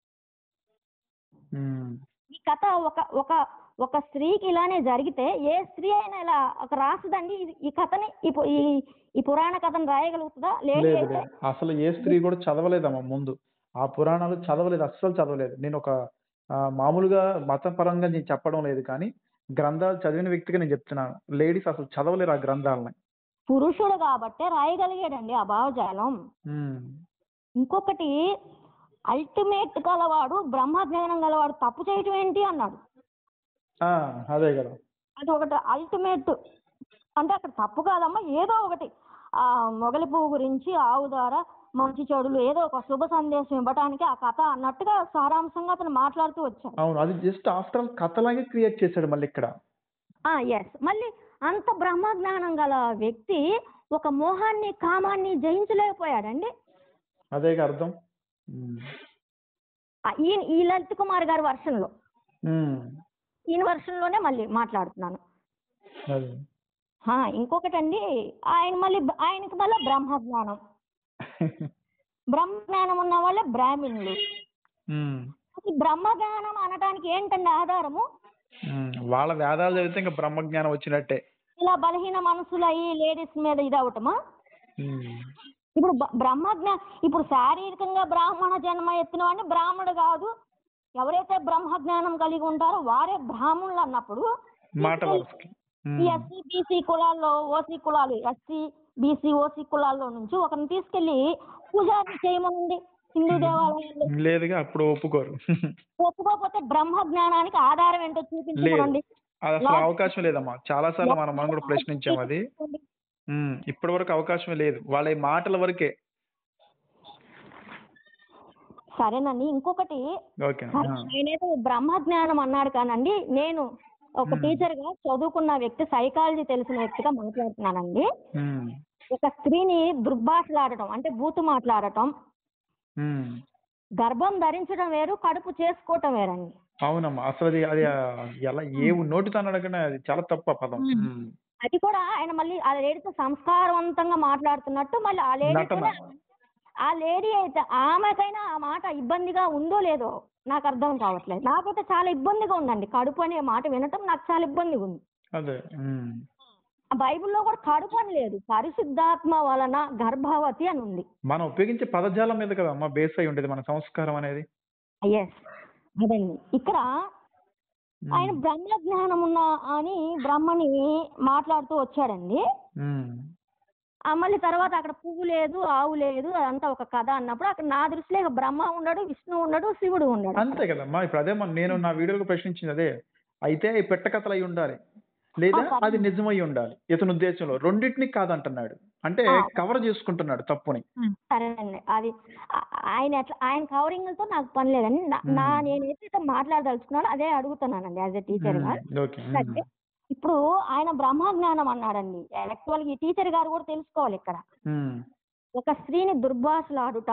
ఉమ్. ఈ కథ ఒక ఒక ఒక స్త్రీకి ఇలానే జరిగితే ఏ స్త్రీ అయినా ఇలా ఒక రాసుదండి ఇది- ఈ కథని ఈ పు- ఈ ఈ పురాణ కథను రాయగలుగుతుందా లేడీ లేదు అయితే లేదు అసలు ఏ స్త్రీ కూడా చదవలేదమ్మా ముందు ఆ పురాణాలు చదవలేదు అస్సలు చదవలేదు నేను ఒక ఆ, మామూలుగా మతపరంగా నేను చెప్పడం లేదు కానీ గ్రంథాలు చదివిన వ్యక్తిగా నేను చెప్తున్నాను లేడీస్ అసలు చదవలేరు ఆ గ్రంథాలని పురుషుడు కాబట్టే రాయగలిగాడండి ఆ భావజాలం ఉమ్, ఇంకొకటి అల్టిమేట్ గలవాడు బ్రహ్మజ్ఞానం గలవాడు తప్పు చేయటం ఏంటి అన్నాడు ఆ, అదే కదా అది ఒకటి అల్టిమేట్ అంటే అక్కడ తప్పు కాదమ్మా ఏదో ఒకటి ఆ మొగలి పువ్వు గురించి ఆవు ద్వారా మంచి చెడులు ఏదో ఒక శుభ సందేశం ఇవ్వడానికి ఆ కథ అన్నట్టుగా సారాంశంగా అతను మాట్లాడుతూ వచ్చాడు అవును అది జస్ట్ ఆఫ్టర్ ఆల్ కథలాగే క్రియేట్ చేశాడు మళ్ళీ ఇక్కడ ఎస్ మళ్ళీ అంత బ్రహ్మజ్ఞానం గల వ్యక్తి ఒక మోహాన్ని కామాన్ని జయించలేకపోయాడండి అదే అర్థం ఉమ్. ఆ ఈయన ఈ లలిత్ కుమార్ గారి వర్షన్లో ఉమ్. ఈయన వర్షన్లోనే మళ్ళీ మాట్లాడుతున్నాను అదే హా, ఇంకొకటండి ఆయన మళ్ళీ ఆయనకి మళ్ళీ బ్రహ్మజ్ఞానం బ్రహ్మజ్ఞానం ఉన్న వాళ్ళే బ్రాహ్మణులు ఉమ్. ఈ బ్రహ్మజ్ఞానం అనడానికి ఏంటండి ఆధారము ఉమ్. వాళ్ళ వేదాలు చదివితే ఇంకా బ్రహ్మజ్ఞానం వచ్చినట్టే ఇలా బలహీన మనసులు అయ్యి లేడీస్ మీద ఇది అవటమా ఉమ్. ఇప్పుడు బ- బ్రహ్మజ్ఞా ఇప్పుడు శారీరకంగా బ్రాహ్మణ జన్మ ఎత్తిన వాడిని బ్రాహ్మణుడు కాదు ఎవరైతే బ్రహ్మజ్ఞానం కలిగి ఉంటారో వారే బ్రాహ్మణులు అన్నప్పుడు మాట వరుసకి ఉమ్. ఈ ఎస్సీ బీసీ కులాల్లో ఓసీ కులాలు ఎస్సీ బీసీ ఓసీ కులాల్లో నుంచి ఒకరిని తీసుకెళ్లి పూజారి చేయమనండి హిందూ దేవాలయాల్లో లేదుగా అప్పుడు ఒప్పుకోరు ఒప్పుకోకపోతే బ్రహ్మ జ్ఞానానికి ఆధారం ఏంటో చూపించమనండి అది అసలు అవకాశం లేదమ్మా చాలా సార్లు మనం మనం కూడా ప్రశ్నించాం అది ఉమ్. ఇప్పటి వరకు అవకాశమే లేదు వాళ్ళ ఈ మాటల వరకే సరేనండి ఇంకొకటి ఓకే నేనేదో బ్రహ్మ జ్ఞానం అన్నాడు కానండి నేను ఒక Hmm. టీచర్ గా చదువుకున్న వ్యక్తి సైకాలజీ తెలిసిన వ్యక్తిగా మాట్లాడుతున్నానండి ఉమ్. ఒక స్త్రీని దుర్భాషలాడటం అంటే బూతు మాట్లాడటం ఉమ్. గర్భం ధరించడం వేరు కడుపు చేసుకోవటం వేరండి అవునమ్మా అసలు అది అది ఆ, ఎలా ఏ నోటితో అడగనే అది చాలా తప్పు ఆ పదం ఉమ్. ఉమ్. అది కూడా ఆయన మళ్ళీ ఆ లేడీతో సంస్కారవంతంగా మాట్లాడుతున్నట్టు మళ్ళీ ఆ లేడీ నటన. కూడా ఆ లేడీ అయితే ఆమెకైనా ఆ మాట ఇబ్బందిగా ఉందో లేదో నాకు అర్థం కావట్లేదు నాకైతే చాలా ఇబ్బందిగా ఉందండి కడుపు అనే మాట వినటం నాకు చాలా ఇబ్బందిగా ఉంది అదే ఉమ్. ఆ బైబిల్లో కూడా కడుపు అని లేదు పరిశుద్ధాత్మ వలన గర్భవతి అని ఉంది మనం ఉపయోగించే పదజాలం మీద కదా అమ్మా బేస్ అయి ఉండేది మన సంస్కారం అనేది ఎస్ అదండి ఇక్కడ ఉమ్. ఆయన బ్రహ్మ జ్ఞానం ఉన్న అని బ్రహ్మని మాట్లాడుతూ వచ్చాడండి ఉమ్. ఆ మళ్ళీ తర్వాత అక్కడ పువ్వు లేదు ఆవు లేదు అదంతా ఒక కథ అన్నప్పుడు అక్కడ నా దృష్టిలో ఇక బ్రహ్మ ఉండడు విష్ణు ఉండడు శివుడు ఉండడు అంతే కదమ్మా ఇప్పుడు అదే మన నేను నా వీడియోలో ప్రశ్నించింది అదే అయితే ఈ పెట్టకథలు అయి ఉండాలి లేదా ఆ, సరే. అది నిజమై ఉండాలి ఇతని ఉద్దేశంలో రెండింటిని కాదంటున్నాడు అంటే ఆ. కవర్ చేసుకుంటున్నాడు తప్పుని సరేనండి అది ఆ- ఆయన ఎట్లా ఆయన కవరింగ్ తో నాకు పని లేదండి నా- నా మ్మ్. నేను ఏదైతే మాట్లాడదలుచుకున్నానో అదే అడుగుతున్నానండి యాజ్ ఎ టీచర్ గా ఉమ్. ఓకే ఉమ్. అంటే ఇప్పుడు ఆయన బ్రహ్మజ్ఞానం అన్నాడండి యాక్చువల్ ఈ టీచర్ గారు కూడా తెలుసుకోవాలి ఇక్కడ ఉమ్. ఒక స్త్రీని దుర్భాషలాడుట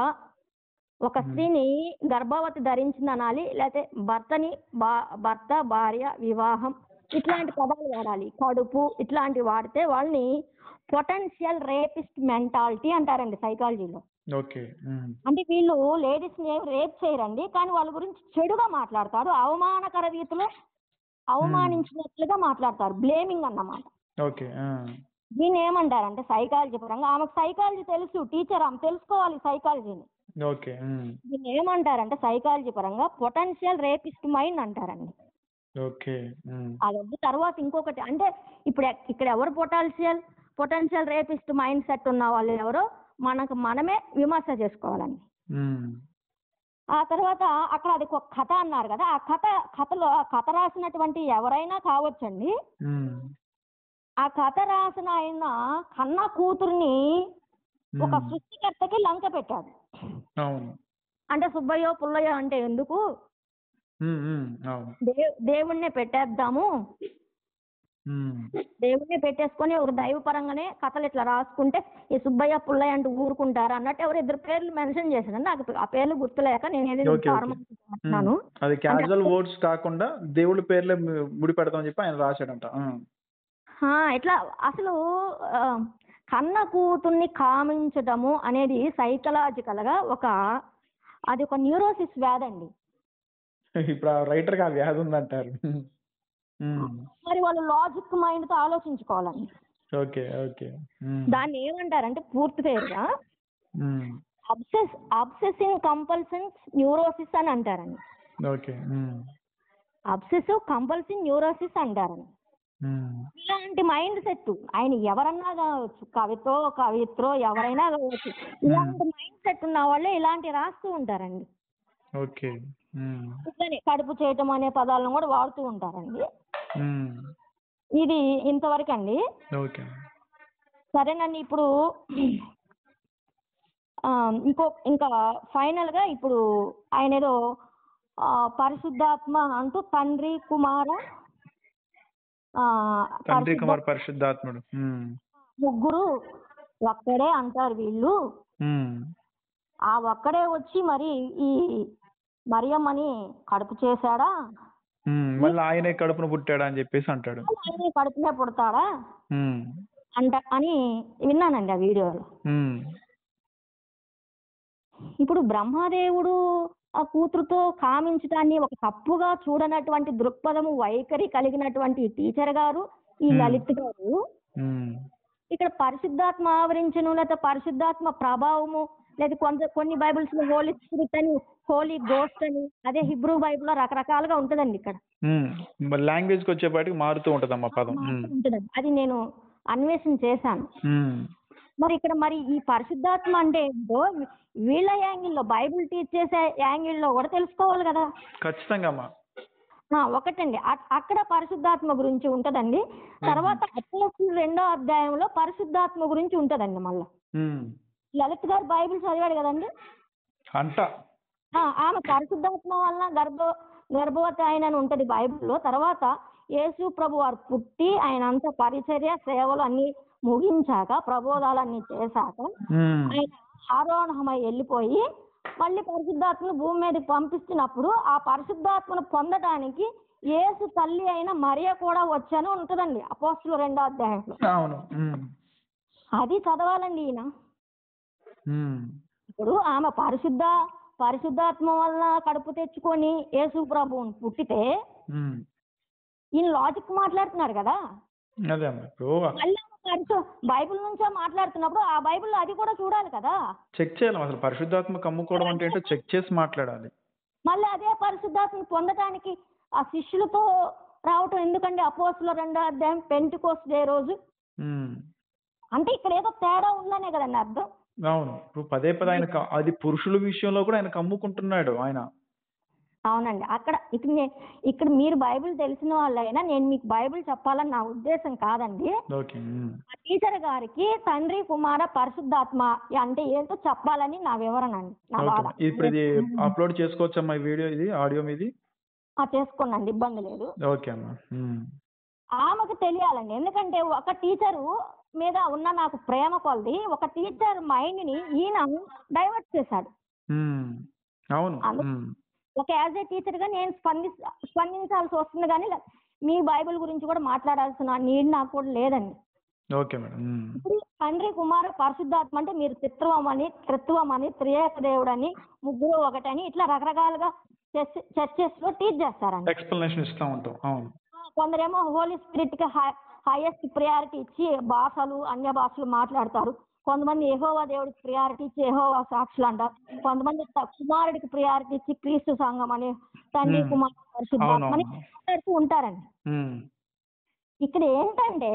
ఒక మ్మ్. స్త్రీని గర్భవతి ధరించింది అనాలి లేకపోతే భర్తని బా భర్త భార్య వివాహం ఇట్లాంటి పదాలు వాడాలి కడుపు ఇట్లాంటివి వాడితే వాళ్ళని పొటెన్షియల్ రేపిస్ట్ మెంటాలిటీ అంటారండి సైకాలజీలో ఓకే ఉమ్. అంటే వీళ్ళు లేడీస్ ని రేప్ చేయరండి కానీ వాళ్ళ గురించి చెడుగా మాట్లాడతారు అవమానకర రీతిలో అవమానించినట్లుగా మాట్లాడతారు బ్లేమింగ్ అన్నమాట ఓకే ఆ. దీన్ని ఏమంటారంటే సైకాలజీ పరంగా ఆమెకు సైకాలజీ తెలుసు టీచర్ ఆమె తెలుసుకోవాలి సైకాలజీని ఓకే ఉమ్. దీన్ని ఏమంటారంటే సైకాలజీ పరంగా పొటెన్షియల్ రేపిస్ట్ మైండ్ అంటారండి ఓకే ఉమ్. అదొద్దు తర్వాత ఇంకొకటి అంటే ఇప్పుడు ఎక్- ఇక్కడ ఎవరు potential potential rapist mind set ఉన్న వాళ్ళు ఎవరో మనకు మనమే విమర్శ చేసుకోవాలండి ఉమ్. ఆ తర్వాత అక్కడ అది ఒక కథ అన్నారు కదా ఆ కథ కథలో ఆ కథ రాసినటువంటి ఎవరైనా కావచ్చండి ఉమ్. ఆ కథ రాసిన ఆయన కన్న కూతుర్ని ఒక ఉమ్. సృష్టికర్తకి లంక పెట్టాడు అవును అంటే సుబ్బయ్యో పుల్లయ్యో అంటే ఎందుకు ఉమ్. ఉమ్. అవును దే దేవుణ్ణే పెట్టేద్దాము ఉమ్. దేవుణ్ణే పెట్టేసుకొని ఒక దైవ పరంగానే కథలు ఇట్లా రాసుకుంటే ఈ సుబ్బయ్య పుల్లయ్య అంటూ ఊరుకుంటారు అన్నట్టు ఎవరు ఇద్దరు పేర్లు మెన్షన్ చేశారు నాకు ఆ పేర్లు గుర్తులేక నేను ఏది ఓకే, ఓకే. ఫార్మల్ చెప్తున్నాను ఉమ్. అది క్యాజువల్ వర్డ్స్ కాకుండా దేవుళ్ళ పేర్లే ము- ముడి పెడతామని చెప్పి ఆయన రాశాడంట ఆ. ఆ, ఇట్లా అసలు ఆ, కన్న కూతుర్ని కామించడము అనేది సైకలాజికల్ గా ఒక అది ఒక న్యూరోసిస్ వ్యాధి అండి ఇప్పుడు ఆ రైటర్కి ఆ వ్యాధి ఉందంటారు ఉమ్. మరి వాళ్ళు లాజిక్ మైండ్ తో ఆలోచించుకోవాలండి ఓకే ఓకే ఉమ్. దాన్ని ఏమంటారంటే పూర్తి పేరుగా ఉమ్. అబ్సెస్ అబ్సెసివ్ కంపల్సన్స్ న్యూరోసిస్ అని అంటారండి okay um. Obsessive compulsive neurosis అంటారండి ఉమ్. ఇలాంటి మైండ్ సెట్ ఆయన ఎవరన్నా కావచ్చు కవితో కవిత్రో ఎవరైనా కావచ్చు ఇలాంటి మైండ్ సెట్ ఉన్న వాళ్ళే ఇలాంటి రాస్తూ ఉంటారండి ఓకే ఉమ్. ఇట్లనే కడుపు చేయటం అనే పదాలను కూడా వాడుతూ ఉంటారండి ఉమ్. ఇది ఇంతవరకు అండి ఓకే సరేనండి ఇప్పుడు ఆ, ఇంకో ఇంకా ఫైనల్ గా ఇప్పుడు ఆయన ఏదో ఆ, పరిశుద్ధాత్మ అంటూ తండ్రి కుమార ఆ, తండ్రి పరిశుద్ధ- కుమార్ పరిశుద్ధాత్ముడు ఉమ్. ముగ్గురు ఒక్కడే అంటారు వీళ్ళు ఉమ్, ఆ ఒక్కడే వచ్చి మరి ఈ మరియమ్మని కడుపు చేశాడా ఉమ్, మళ్ళీ ఆయనే కడుపున పుట్టాడా అని చెప్పేసి అంటాడు ఆయన కడుపునే పుడతాడా ఉమ్, అంట అని విన్నానండి ఆ వీడియోలో ఉమ్, ఇప్పుడు బ్రహ్మదేవుడు ఆ కూతురుతో కామించడాన్ని ఒక తప్పుగా చూడనటువంటి దృక్పథము వైఖరి కలిగినటువంటి ఈ టీచర్ గారు ఈ Hmm. లలిత్ గారు ఉమ్, ఇక్కడ పరిశుద్ధాత్మ ఆవరించను లేదా పరిశుద్ధాత్మ ప్రభావము లేదా కొంత కొన్ని బైబిల్స్ లో హోలీ స్పిరిట్ అని హోలీ గోస్ట్ అని అదే హిబ్రూ బైబిల్లో రకరకాలుగా ఉంటుందండి ఇక్కడ ఉమ్. మరి లాంగ్వేజ్కి వచ్చేపాటికి మారుతూ ఉంటుందమ్మా పదం ఉమ్, ఉంటుందండి అది నేను అన్వేషణ చేశాను ఉమ్, మరి ఇక్కడ మరి ఈ పరిశుద్ధాత్మ అంటే ఏంటో వీళ్ళ యాంగిల్లో బైబిల్ టీచ్ చేసే యాంగిల్లో కూడా తెలుసుకోవాలి కదా ఖచ్చితంగా అమ్మా ఆ, ఒకటండి అ- అక్కడ పరిశుద్ధాత్మ గురించి ఉంటదండి తర్వాత అపోస్తుల రెండో అధ్యాయంలో పరిశుద్ధాత్మ గురించి ఉంటదండి మళ్ళీ ఉమ్, లలిత్ గారు బైబిల్ చదివాడు కదండి అంట ఆ, ఆమె పరిశుద్ధాత్మ వలన గర్భ గర్భవతి ఆయన ఉంటది బైబిల్లో తర్వాత యేసు ప్రభు వారు పుట్టి ఆయన అంత పరిచర్య సేవలు అన్ని ముగించాక ప్రబోధాలన్నీ చేశాక ఉమ్, ఆయన ఆరోహణమై వెళ్ళిపోయి మళ్ళీ పరిశుద్ధాత్మను భూమి మీదకి పంపిస్తున్నప్పుడు ఆ పరిశుద్ధాత్మను పొందడానికి యేసు తల్లి అయిన మరియ కూడా వచ్చాను ఉంటుందండి అపోస్తులు రెండో అధ్యాయంలో అవును ఉమ్, అది చదవాలండి ఈయన ఉమ్, ఇప్పుడు ఆమె పరిశుద్ధ పరిశుద్ధాత్మ వలన కడుపు తెచ్చుకొని యేసు ప్రభువుని పుట్టితే ఉమ్. ఈయన లాజిక్ మాట్లాడుతున్నాడు కదా అదే అమ్మా ఇప్పుడు మళ్ళీ ఆమె పరిశు బైబిల్ నుంచే మాట్లాడుతున్నప్పుడు ఆ బైబిల్లో అది కూడా చూడాలి కదా చెక్ చేయాలి అసలు పరిశుద్ధాత్మ కమ్ముకోవడం అంటే ఏంటో చెక్ చేసి మాట్లాడాలి మళ్ళీ అదే పరిశుద్ధాత్మను పొందడానికి ఆ శిష్యులతో రావటం ఎందుకండి అపోస్తుల రెండో అధ్యాయం పెంటికోస్ డే రోజు ఉమ్, అంటే ఇక్కడ ఏదో తేడా ఉందనే కదండి అర్థం అవును ఇప్పుడు పదే పదే ఆయన క- అది పురుషుల విషయంలో కూడా ఆయన కమ్ముకుంటున్నాడు ఆయన అవునండి అక్కడ ఇక్కడ నే- ఇక్కడ మీరు బైబిల్ తెలిసిన వాళ్ళైనా నేను మీకు బైబిల్ చెప్పాలని నా ఉద్దేశం కాదండి ఓకే ఉమ్. ఆ టీచర్ గారికి తండ్రి కుమార పరిశుద్ధాత్మ అంటే ఏంటో చెప్పాలని నా వివరణ అండి నా ఓకే బాధ అమ్మా. ఇప్పుడు ఇది అప్లోడ్ చేసుకోవచ్చమ్మా ఈ వీడియో ఇది ఆడియో మీది ఆ, చేసుకోనండి ఇబ్బంది లేదు ఓకే అమ్మా ఉమ్. ఆమెకు తెలియాలండి ఎందుకంటే ఒక టీచరు మీద ఉన్న నాకు ప్రేమ కొలది ఒక టీచర్ మైండ్ ని ఈయన డైవర్ట్ చేశాడు ఉమ్. అవును అందు- ఉమ్. ఒక యాజ్ ఏ టీచర్ గా నేను స్పంది స్పందించాల్సి వస్తుంది కానీ లే- మీ బైబిల్ గురించి కూడా మాట్లాడాల్సిన నీడ్ నాకు కూడా లేదండి ఓకే మేడం ఉమ్. ఇప్పుడు తండ్రి కుమార పరిశుద్ధాత్మ అంటే మీరు చిత్వం అని త్రిత్వం అని త్రియేక దేవుడు అని ముగ్గురు ఒకటని ఇట్లా రకరకాలుగా చర్చెస్ లో టీచ్ చేస్తారండి ఎక్స్ప్లెనేషన్ ఇస్తా ఉంటాం అవును కొందరేమో హోలీ స్పిరిట్ కి హైయెస్ట్ ప్రియారిటీ ఇచ్చి భాషలు అన్య భాషలు మాట్లాడతారు కొంతమంది యెహోవా దేవుడికి ప్రియారిటీ ఇచ్చి యెహోవా సాక్షులు అంటారు కొంతమంది త- కుమారుడికి ప్రియారిటీ ఇచ్చి క్రీస్తు సంఘం అని తండ్రి Hmm. కుమార్ పరిశుద్ధాత్మ అని అవునవును. మాట్లాడుతూ ఉంటారండి ఉమ్. ఇక్కడ ఏంటంటే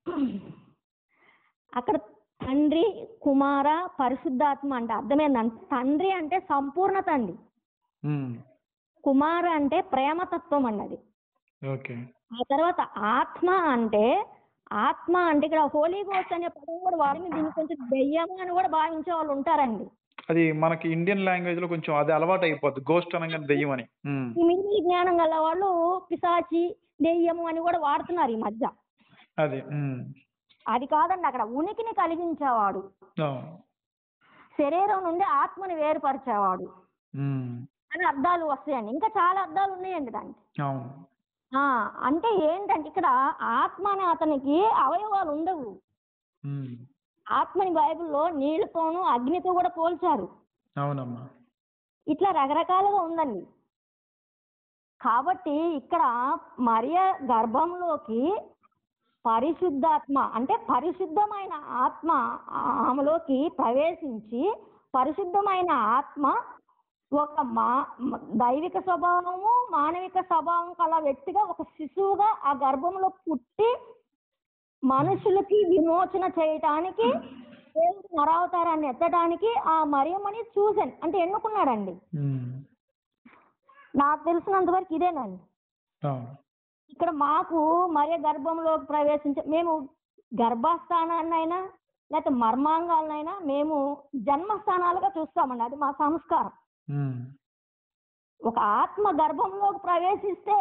అక్కడ తండ్రి కుమార పరిశుద్ధాత్మ అంటే అర్థమైందంటే తండ్రి అంటే సంపూర్ణత అండి ఉమ్. కుమార అంటే ప్రేమతత్వం అండి అది ఓకే ఆ తర్వాత ఆత్మ అంటే ఆత్మ అంటే ఇక్కడ హోలీ గోస్ట్ అనే పదం కూడా వాడిని దీన్ని కొంచెం దెయ్యము అని కూడా భావించే వాళ్ళు ఉంటారండి అది మనకి ఇండియన్ లాంగ్వేజ్ లో కొంచెం అది అలవాటు అయిపోద్ది గోస్ట్ అనగానే దెయ్యం అని ఉమ్. ఈ మిగిలిన జ్ఞానం గల వాళ్ళు పిశాచి దెయ్యము అని కూడా వాడుతున్నారు ఈ మధ్య అది ఉమ్. అది కాదండి అక్కడ ఉనికిని కలిగించేవాడు అవును శరీరం నుండి ఆత్మని వేరుపరిచేవాడు ఉమ్. అని అర్థాలు వస్తాయండి ఇంకా చాలా అర్థాలు ఉన్నాయండి దానికి అవును ఆ, అంటే ఏంటంటే ఇక్కడ ఆత్మ అనే అతనికి అవయవాలు ఉండవు ఉమ్. ఆత్మని బైబిల్లో నీళ్ళతోనూ అగ్నితో కూడా పోల్చారు అవునమ్మా ఇట్లా రకరకాలుగా ఉందండి కాబట్టి ఇక్కడ మరియ గర్భంలోకి పరిశుద్ధాత్మ అంటే పరిశుద్ధమైన ఆత్మ ఆమెలోకి ప్రవేశించి పరిశుద్ధమైన ఆత్మ ఒక మా మ- దైవిక స్వభావము మానవిక స్వభావం కల వ్యక్తిగా ఒక శిశువుగా ఆ గర్భంలో పుట్టి మనుషులకి విమోచన చేయటానికి దేవుడు నరావతారాన్ని ఎత్తడానికి ఆ మరియమ్మని చూశాను అంటే ఎన్నుకున్నాడండి ఉమ్. నాకు తెలిసినంత వరకు ఇదేనండి అవును ఇక్కడ మాకు మరియ గర్భంలోకి ప్రవేశించే మేము గర్భస్థానాన్నైనా లేకపోతే మర్మాంగాలనైనా మేము జన్మస్థానాలుగా చూస్తామండి అది మా సంస్కారం ఉమ్. ఒక ఆత్మ గర్భంలోకి ప్రవేశిస్తే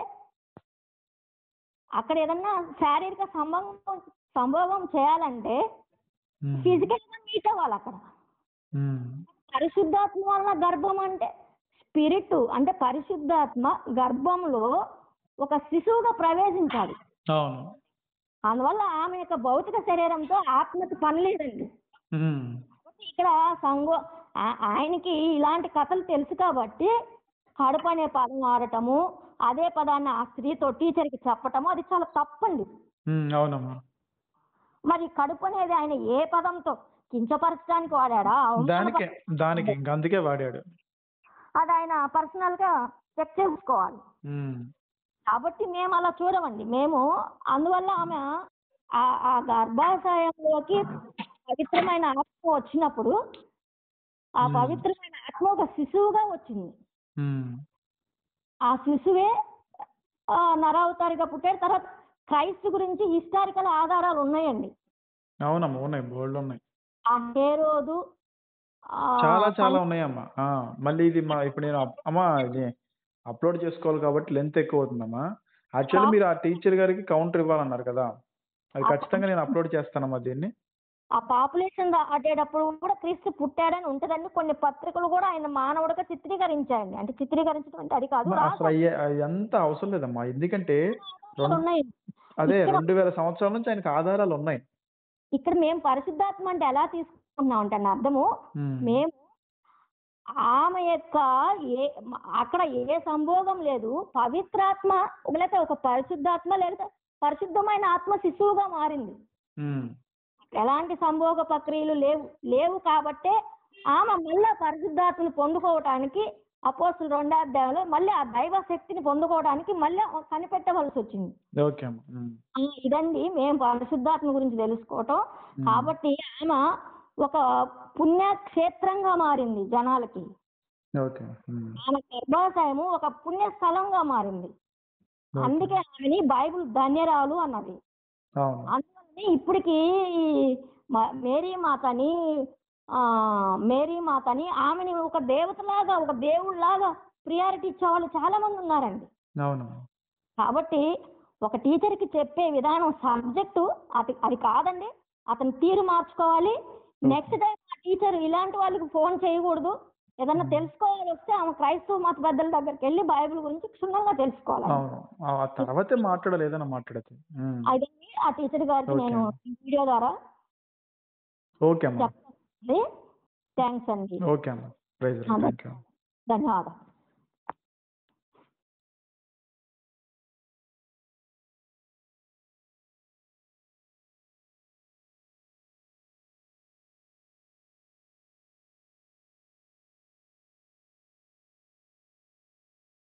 అక్కడ ఏదన్నా శారీరక సంభవం సంభవం చేయాలంటే ఉమ్. ఫిజికల్ గా మీట్ అవ్వాలి అక్కడ ఉమ్. పరిశుద్ధాత్మ వల్ల గర్భం అంటే స్పిరిట్ అంటే పరిశుద్ధాత్మ గర్భంలో ఒక శిశువుగా ప్రవేశించాలి అవును అందువల్ల ఆమె యొక్క భౌతిక శరీరంతో ఆత్మకి పని లేదండి ఉమ్. కాబట్టి ఇక్కడ సంగో ఆ- ఆయనకి ఇలాంటి కథలు తెలుసు కాబట్టి కడుపు అనే పదం వాడటము అదే పదాన్ని ఆ స్త్రీతో టీచర్కి చెప్పటము అది చాలా తప్పండి ఉమ్, అవునమ్మా మరి కడుపు అనేది ఆయన ఏ పదంతో కించపరచడానికి వాడాడా దానికే దానికి ఇంక అందుకే వాడాడు అది ఆయన పర్సనల్ గా చెక్ చేసుకోవాలి ఉమ్. కాబట్టి మేము అలా చూడమండి మేము అందువల్ల ఆమె ఆ- ఆ గర్భాశయంలోకి పవిత్రమైన ఆత్మ వచ్చినప్పుడు ఆ మ్మ్. పవిత్రమైన ఆత్మ ఒక శిశువుగా వచ్చింది ఉమ్. ఆ శిశువే ఆ, నరావతారిగా పుట్టాడు తర్వాత క్రైస్తు గురించి హిస్టారికల్ ఆధారాలు ఉన్నాయండి అవునమ్మా ఉన్నాయి బోల్డ్ ఉన్నాయి ఆ హేరోదు ఆ, చాలా చాలా ఉన్నాయమ్మా ఆ, మళ్ళీ ఇది మా ఇప్పుడు నేను అప్- అమ్మా ఇది అప్లోడ్ చేసుకోవాలి కాబట్టి లెంత్ ఎక్కువ అవుతుందమ్మా యాక్చువల్లీ మీరు ఆ టీచర్ గారికి కౌంటర్ ఇవ్వాలన్నారు కదా అది ఖచ్చితంగా నేను అప్లోడ్ చేస్తానమ్మా దీన్ని ఆ పాపులేషన్ దాటేటప్పుడు కూడా క్రీస్తు పుట్టాడని ఉంటదండి కొన్ని పత్రికలు కూడా ఆయన మానవుడిగా చిత్రీకరించాయండి అంటే చిత్రీకరించడం అంటే అది కాదు అమ్మా, అసలు అయ్యే ఎంత అవసరం లేదమ్మా ఎందుకంటే రాష్ట్రాలు రెండు- ఉన్నాయి అదే ఇక్కడ- రెండు వేల సంవత్సరాల నుంచి ఆయనకు ఆధారాలు ఉన్నాయి ఇక్కడ మేము పరిశుద్ధాత్మ అంటే ఎలా తీసుకుంటున్నాం అంటే అండి అర్థము ఉమ్. మేము ఆమె యొక్క ఏ అక్కడ ఏ సంభోగం లేదు పవిత్రాత్మ లేకపోతే ఒక పరిశుద్ధాత్మ లేదా పరిశుద్ధమైన ఆత్మ శిశువుగా మారింది ఉమ్. ఎలాంటి సంభోగ ప్రక్రియలు లేవు లేవు కాబట్టే ఆమె మళ్ళా పరిశుద్ధాత్మని పొందుకోవటానికి అపోస్తులు రెండో అధ్యాయంలో మళ్ళీ ఆ దైవ శక్తిని పొందుకోవడానికి మళ్ళీ కనిపెట్టవలసి వచ్చింది ఓకే అమ్మా ఉమ్. ఆ, ఇదండి మేము పరిశుద్ధాత్మ గురించి తెలుసుకోవటం ఉమ్. కాబట్టి ఆమె ఒక పుణ్యక్షేత్రంగా మారింది జనాలకి ఓకే ఉమ్. ఆమె గర్భాశయము ఒక పుణ్య స్థలంగా మారింది ఓకే. అందుకే ఆమెని బైబిల్ ధన్యరాలు అన్నది అవును అందువల్లనే ఇప్పటికి మ- మేరీ మాతని ఆ, మేరీ మాతని ఆమెని ఒక దేవతలాగా ఒక దేవుళ్ళలాగా ప్రియారిటీ ఇచ్చే వాళ్ళు చాలా మంది ఉన్నారండి అవును కాబట్టి ఒక టీచర్కి చెప్పే విధానం సబ్జెక్టు అది అది కాదండి అతను తీరు మార్చుకోవాలి నెక్స్ట్ టైం ఆ టీచర్ ఇలాంటి వాళ్ళకి ఫోన్ చేయకూడదు ఏదన్నా తెలుసుకోవాలి వస్తే ఆమె క్రైస్తవ మత పెద్దల దగ్గరికి వెళ్ళి బైబిల్ గురించి క్షుణ్ణంగా తెలుసుకోవాలి అవును ఆ ఆ తర్వాతే మాట్లాడాలి ఏదైనా మాట్లాడితే ఉమ్. అదండి ఆ టీచర్ గారికి ఓకే. నేను ఈ వీడియో ద్వారా ఓకే అమ్మా చెప్పాలి థ్యాంక్స్ అండి ఓకే అమ్మా ప్రైజ్ అదే. థ్యాంక్ యూ ధన్యవాదాలు